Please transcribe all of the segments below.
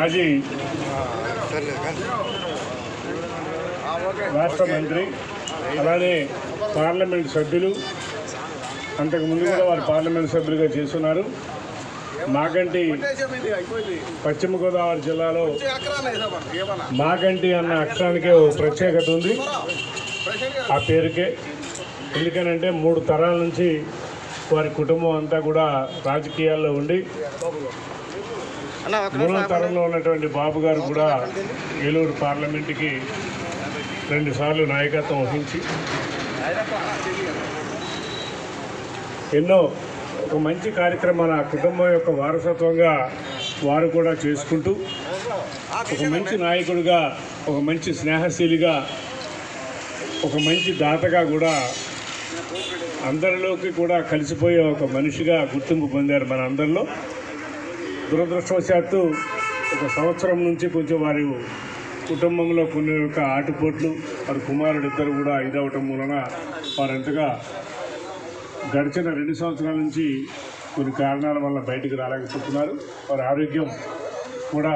మాజీ రాష్ట్ర మంత్రి అలానే పార్లమెంట్ సభ్యులు అంతకుముందు కూడా వారు పార్లమెంట్ సభ్యులుగా చేస్తున్నారు మాగంటి పశ్చిమ గోదావరి జిల్లాలో మాగంటి అన్న అక్షరానికే ఓ ప్రత్యేకత ఉంది ఆ పేరుకే ఎందుకనంటే మూడు తరాల నుంచి వారి కుటుంబం అంతా కూడా రాజకీయాల్లో ఉండి మూడో తరంలో ఉన్నటువంటి బాబు గారు కూడా ఏలూరు పార్లమెంటుకి రెండుసార్లు నాయకత్వం వహించి ఎన్నో ఒక మంచి కార్యక్రమాలు ఆ కుటుంబం యొక్క వారసత్వంగా వారు కూడా చేసుకుంటూ ఒక మంచి నాయకుడిగా ఒక మంచి స్నేహశీలిగా ఒక మంచి దాతగా కూడా అందరిలోకి కూడా కలిసిపోయే ఒక మనిషిగా గుర్తింపు పొందారు మన అందరిలో దురదృష్టవశాత్తు ఒక సంవత్సరం నుంచి కొంచెం వారి కుటుంబంలో కొన్ని యొక్క ఆటుపోట్లు వారి కుమారుడు ఇద్దరు కూడా ఇదవటం మూలన వారు ఎంతగా గడిచిన రెండు సంవత్సరాల నుంచి కొన్ని కారణాల వల్ల బయటికి రాలేకపోతున్నారు వారి ఆరోగ్యం కూడా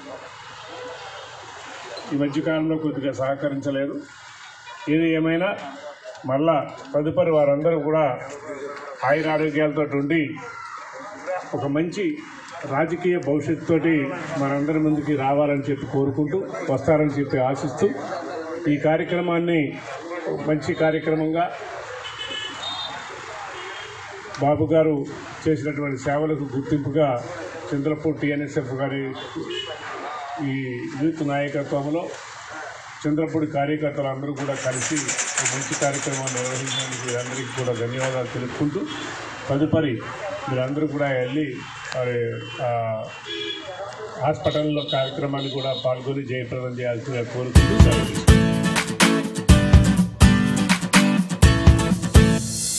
ఈ మధ్యకాలంలో కొద్దిగా సహకరించలేదు ఏది ఏమైనా మళ్ళా తదుపరి వారందరూ కూడా ఆయుర ఆరోగ్యాలతో ఉండి ఒక మంచి రాజకీయ భవిష్యత్తుతోటి మనందరి ముందుకి రావాలని చెప్పి కోరుకుంటూ వస్తారని చెప్పి ఆశిస్తూ ఈ కార్యక్రమాన్ని మంచి కార్యక్రమంగా బాబు గారు చేసినటువంటి సేవలకు గుర్తింపుగా చంద్రపూర్ టిఎన్ఎస్ఎఫ్ గారి ఈ యూత్ నాయకత్వంలో చంద్రపూడి కార్యకర్తలు అందరూ కూడా కలిసి ఒక మంచి కార్యక్రమాన్ని నిర్వహించినందుకు అందరికీ కూడా ధన్యవాదాలు తెలుపుకుంటూ తదుపరి మీరందరూ కూడా వెళ్ళి మరి ఆ, హాస్పిటల్లో కార్యక్రమాన్ని కూడా పాల్గొని జయప్రదం చేయాల్సిందిగా కోరుకుంటూ సెలవు తీసుకుంటున్నాను.